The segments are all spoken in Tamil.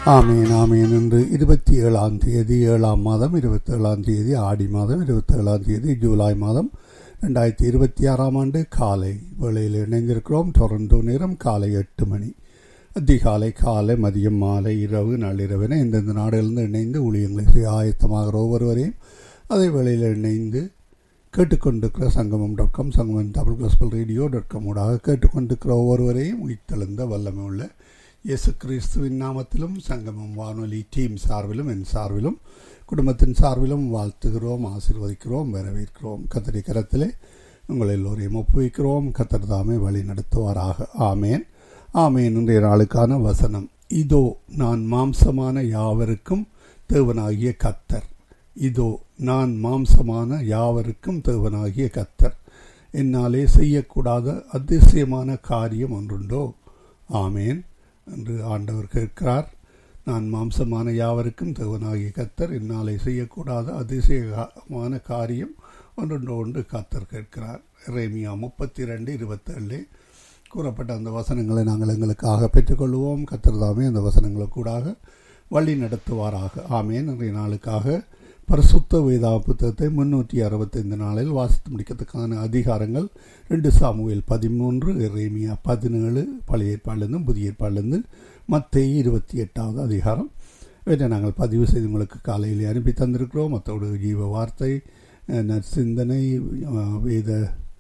ஆமீன் ஆமீன் இன்று இருபத்தி ஏழாம் தேதி ஏழாம் மாதம் இருபத்தி ஏழாம் தேதி ஆடி மாதம் இருபத்தி ஏழாம் தேதி ஜூலை மாதம் ரெண்டாயிரத்தி இருபத்தி ஆறாம் ஆண்டு காலை வேளையில் இணைந்திருக்கிறோம் தொடர்ந்து நேரம் காலை எட்டு மணி அதிகாலை காலை மதியம் மாலை இரவு நள்ளிரவின இந்தந்த நாடுகளிலிருந்து இணைந்து ஊழியங்களை செய்ய ஆயத்தமாகிற ஒவ்வொருவரையும் அதே வேளையில் இணைந்து கேட்டுக்கொண்டிருக்கிற சங்கமம் டாட் காம் சங்கமம் தமிழ் கிளாஸ்பல் ரேடியோ டாட் காம் ஊடாக கேட்டுக்கொண்டிருக்கிற ஒவ்வொருவரையும் உயிர்த்தெழுந்த வல்லமை உள்ள இயேசு கிறிஸ்துவின் நாமத்திலும் சங்கமம் வானொலி டீம் சார்பிலும் என் சார்பிலும் குடும்பத்தின் சார்பிலும் வாழ்த்துகிறோம் ஆசீர்வதிக்கிறோம் வரவேற்கிறோம் கத்தரி கரத்திலே உங்கள் எல்லோரையும் ஒப்புவிக்கிறோம் கத்தர் தாமே வழி நடத்துவாராக ஆமேன் ஆமேன் இன்றைய நாளுக்கான வசனம் இதோ நான் மாம்சமான யாவருக்கும் தேவனாகிய கத்தர் இதோ நான் மாம்சமான யாவருக்கும் தேவனாகிய கத்தர் என்னாலே செய்யக்கூடாத அதிசயமான காரியம் ஒன்றுண்டோ ஆமேன் என்று ஆண்டவர் கேட்கிறார் நான் மாம்சமான யாவருக்கும் தேவனாகிய கத்தர் என்னாலே செய்யக்கூடாத அதிசயமான காரியம் ஒன்றுண்டோ ஒன்று கத்தர் கேட்கிறார் ரேமியா முப்பத்தி ரெண்டு இருபத்தேழு கூறப்பட்ட அந்த வசனங்களை நாங்கள் எங்களுக்காக பெற்றுக்கொள்வோம் கத்தர் தாமே அந்த வசனங்களுக்கூடாக வழி நடத்துவாராக ஆமேன் இன்றைய நாளுக்காக பரிசுத்த வேதா புத்தகத்தை முன்னூற்றி அறுபத்தைந்து நாளில் வாசித்து முடிக்கிறதுக்கான அதிகாரங்கள் ரெண்டு சாமுவேல் பதிமூன்று ரேமியா பதினேழு பழைய ஏற்பாடிலிருந்து புதிய ஏற்பாடிலிருந்து மத்திய இருபத்தி எட்டாவது அதிகாரம் இவற்றை நாங்கள் பதிவு செய்து உங்களுக்கு காலையில் அனுப்பி தந்திருக்கிறோம் மற்றோடு ஜீவ வார்த்தை நற்சிந்தனை வேத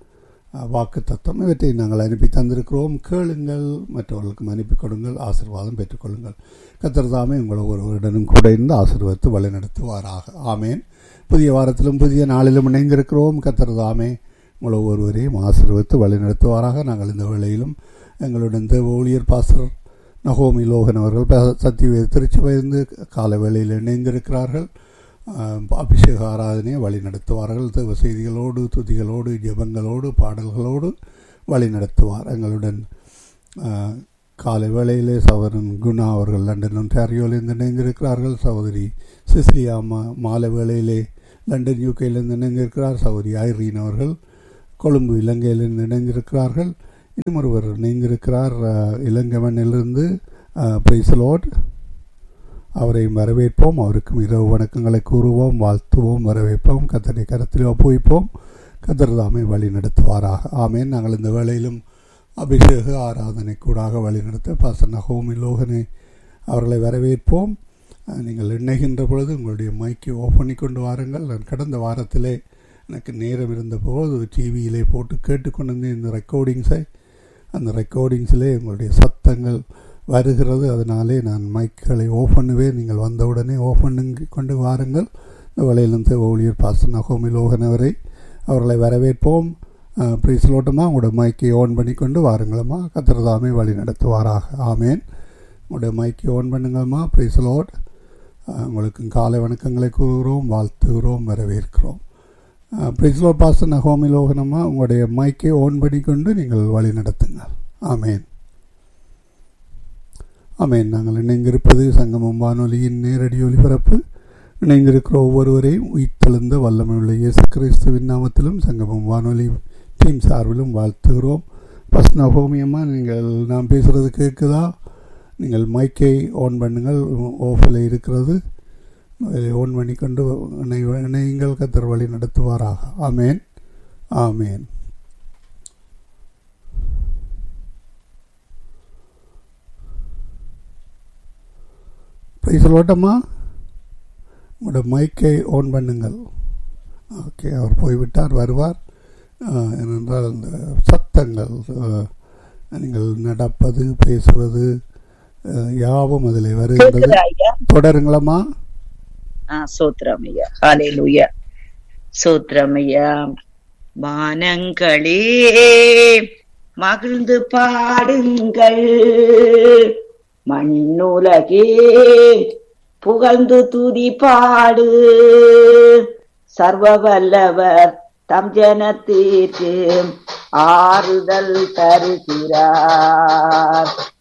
வாக்கு தத்துவம் இவற்றை நாங்கள் அனுப்பி தந்திருக்கிறோம் கேளுங்கள் மற்றவர்களுக்கும் அனுப்பி கொடுங்கள் ஆசிர்வாதம் பெற்றுக்கொள்ளுங்கள் கத்திரதாமே உங்களை ஒருவருடனும் கூட இருந்து ஆசீர்வதித்து வழிநடத்துவாராக ஆமேன் புதிய வாரத்திலும் புதிய நாளிலும் இணைந்திருக்கிறோம் கத்திரதாமே உங்களை ஒருவரையும் ஆசீர்வதித்து வழிநடத்துவாராக நாங்கள் இந்த வேளையிலும் எங்களுடன் தேவ ஊழியர் பாசர் நகோமி லோகன் அவர்கள் சத்தியவேத திருச்சி வயந்து கால வேளையில் இணைந்திருக்கிறார்கள் அபிஷேக ஆராதனையை வழி நடத்துவார்கள் தேவ செய்திகளோடு துதிகளோடு ஜெபங்களோடு பாடல்களோடு வழி நடத்துவார் எங்களுடன் காலை வேளையிலே சகோதரன் குணா அவர்கள் லண்டன் ஒன்டாரியோவிலிருந்து இணைந்திருக்கிறார்கள் சகோதரி சிசிலியா மா மாலை வேளையிலே லண்டன் யூகேயிலிருந்து இணைந்திருக்கிறார் சகோதரி ஐரீன் அவர்கள் கொழும்பு இலங்கையிலிருந்து இணைந்திருக்கிறார்கள் இன்னும் ஒருவர் இணைந்திருக்கிறார் இளங்கவனிலிருந்து பிரைசலோட் அவரையும் வரவேற்போம் அவருக்கும் இரவு வணக்கங்களை கூறுவோம் வாழ்த்துவோம் வரவேற்போம் கத்தனை கரத்தில் ஒப்புவிப்போம் கத்தர் தாமே வழி நடத்துவாராக ஆமேன் நாங்கள் இந்த வேளையிலும் அபிஷேக ஆராதனை கூடாக வழி நடத்த பாசன ஹோமி லோகனை அவர்களை வரவேற்போம் நீங்கள் இணைகின்ற பொழுது உங்களுடைய மைக்கை ஓஃப் பண்ணி கொண்டு வாருங்கள் நான் கடந்த வாரத்திலே எனக்கு நேரம் இருந்தபோது டிவியிலே போட்டு கேட்டுக்கொண்டு இந்த ரெக்கார்டிங்ஸை அந்த ரெக்கார்டிங்ஸிலே உங்களுடைய சத்தங்கள் வருகிறது அதனாலே நான் மைக்குகளை ஓஃப் பண்ணுவேன் நீங்கள் வந்தவுடனே ஓஃப் பண்ணி கொண்டு வாருங்கள் இந்த வலையிலிருந்து ஊழியர் பாசன் நகோமி லோகன் அவரை அவர்களை வரவேற்போம் ப்ரீஸ்லோட்டமாக உங்களோட மைக்கை ஓன் பண்ணி கொண்டு வாருங்களம்மா கத்திரதாமே வழி நடத்துவாராக ஆமேன் உங்களுடைய மைக்கை ஓன் பண்ணுங்கம்மா ப்ரீஸ்லோட் உங்களுக்கு காலை வணக்கங்களை கூறுகிறோம் வாழ்த்துகிறோம் வரவேற்கிறோம் ப்ரீஸ்லோ பாசன் நகோமி லோகனம்மா உங்களுடைய மைக்கை ஓன் பண்ணி கொண்டு நீங்கள் வழி நடத்துங்கள் ஆமேன் ஆமேன் நாங்கள் இணைந்திருப்பது சங்கமம் வானொலியின் நேரடி ஒலிபரப்பு இணைந்திருக்கிற ஒவ்வொருவரையும் உயிர்த்தெழுந்த வல்லமையுள்ள இயேசு கிறிஸ்துவின் நாமத்திலும் சங்கமம் வானொலி டீம் சார்பிலும் வாழ்த்துகிறோம் ஃபஸ்ட் நகோமியம்மா நீங்கள் நான் பேசுகிறது கேட்குதா நீங்கள் மைக்கை ஓன் பண்ணுங்கள் ஓஃபில் இருக்கிறது ஓன் பண்ணி கொண்டு இணையுங்கள் கத்தர் வழி நடத்துவாராக ஆமேன் ஆமேன் சொல்லட்டம்மா உங்களோட மைக்கை ஓன் பண்ணுங்கள் ஓகே அவர் போய்விட்டார் வருவார் ஏனென்றால் அந்த சத்தங்கள் நீங்கள் நடப்பது பேசுவது யாவும் அதில் வருகின்றது தொடருங்களம்மா சோத்ரமையா ஹalleluya சோத்ரமையா வானங்களே மகிழ்ந்து பாடுங்கள் மண்ணுலகே புகழ்ந்து துதி பாடு சர்வ வல்லவர் தம் ஜனத்திற்கு ஆறுதல் தருகிறார்